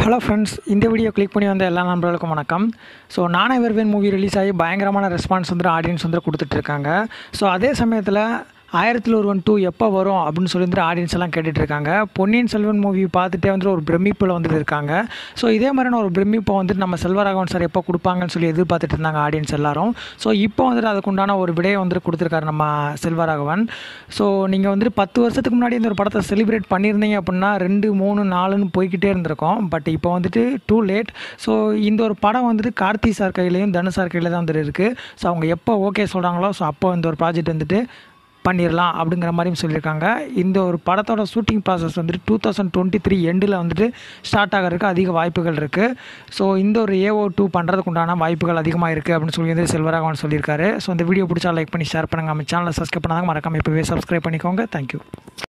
hello friends இந்த video click பண்ணி வந்த எல்லா நண்பர்களுக்கும் வணக்கம் ஸோ நானே வெறுவேன் மூவி ரிலீஸ் ஆகி பயங்கரமான ரெஸ்பான்ஸ் வந்து ஆடியன்ஸ் வந்து கொடுத்துட்ருக்காங்க ஸோ அதே சமயத்தில் ஆயிரத்தில் ஒருவன் டூ எப்போ வரும் அப்படின்னு சொல்லி வந்து ஆடியன்ஸ் எல்லாம் கேட்டுட்டு இருக்காங்க பொன்னியின் செல்வன் மூவி பார்த்துட்டே வந்துட்டு ஒரு பிரமிப்பில் வந்துட்டு இருக்காங்க ஸோ இதே மாதிரியான ஒரு பிரமிப்பை வந்துட்டு நம்ம செல்வராகவன் சார் எப்போ கொடுப்பாங்கன்னு சொல்லி எதிர்பார்த்துட்டு இருந்தாங்க ஆடியன்ஸ் எல்லாரும் ஸோ இப்போ வந்துட்டு அதுக்குண்டான ஒரு விடையை வந்துட்டு கொடுத்துருக்காரு நம்ம செல்வராகவன் ஸோ நீங்கள் வந்துட்டு பத்து வருஷத்துக்கு முன்னாடி இந்த ஒரு படத்தை செலிப்ரேட் பண்ணியிருந்தீங்க அப்படின்னா ரெண்டு மூணு நாலுன்னு போய்கிட்டே இருந்திருக்கோம் பட் இப்போ வந்துட்டு டூ லேட் ஸோ இந்த ஒரு படம் வந்துட்டு கார்த்தி சார் கையிலையும் தனுஷ் சார் கையில் தான் வந்துட்டு இருக்குது ஸோ அவங்க எப்போ ஓகே சொல்கிறாங்களோ ஸோ அப்போ இந்த ஒரு ப்ராஜெக்ட் வந்துட்டு பண்ணிடலாம் அப்படிங்கிற மாதிரியும் சொல்லியிருக்காங்க இந்த ஒரு படத்தோட ஷூட்டிங் ப்ராசஸ் வந்துட்டு டூ தௌசண்ட் டுவெண்ட்டி த்ரீ எண்டில் வந்துட்டு ஸ்டார்ட் ஆகிறதுக்கு அதிக வாய்ப்புகள் இருக்குது ஸோ இந்த ஒரு ஏஓ டூ பண்ணுறதுக்கு உண்டான வாய்ப்புகள் அதிகமாக இருக்குது அப்படின்னு சொல்லி வந்து செல்வராகவன் சொல்லியிருக்காரு ஸோ இந்த வீடியோ பிடிச்சா லைக் பண்ணி ஷேர் பண்ணுங்கள் நம்ம சேனலை சப்ஸ்கிரைப் பண்ணாங்க மறக்காம இப்போவே சப்ஸ்கிரைப் பண்ணிக்கோங்க தேங்க்யூ